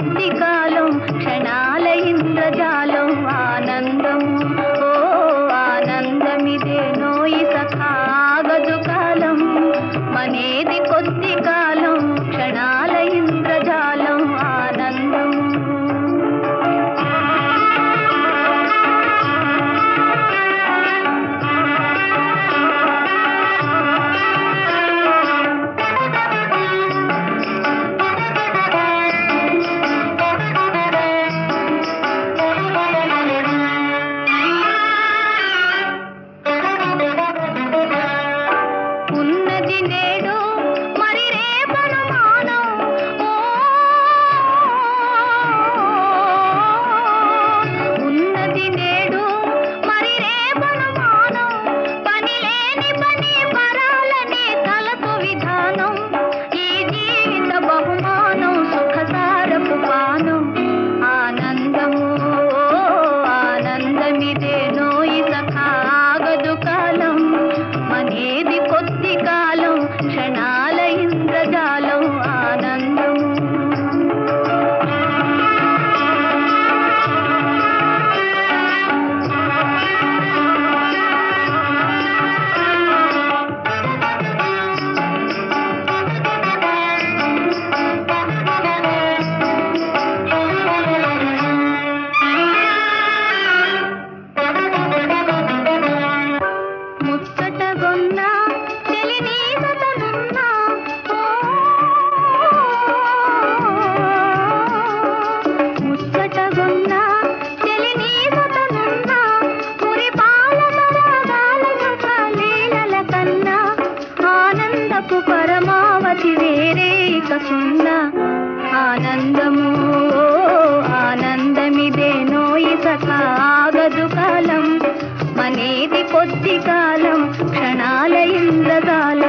కొద్ది కాలం క్షణాల ఇంద్రజాలం ఆనందము ఓ ఆనందమిదే నోయి సఖాగదు కాలం మనేది కొద్ది కాలం క్షణాల ఇంద్రజాలం ఆనందము ఉన్నది నేడు మరి రేపను మానం ఓ ఉన్నది నేడు మరి రేపను మానం పని లేని పని పరాలని తలపు విధానం ఈ జీవిత బహుమానం సుఖసారపు పానం ఆనందము ఓ ఆనందమిదే నోయి సఖాగదు కాలం మనేది కొద్ది కాలం క్షణాల ఇంద్రజాలం ఆనందము ముచ్చటగొన్న చెలి నీదతనున్న ముచ్చటగొన్న చెలి నీదతనున్న పురి పాలన రాగాల లీలల కన్నా ఆనందపు పరమావధి వేరే ఇక సున్నా ఆనందము ఓ ఆనందమిదే నోయి సకాగదు కాలం మనేది కొద్ది కాలం క్షణాల ఇంద్రకాలం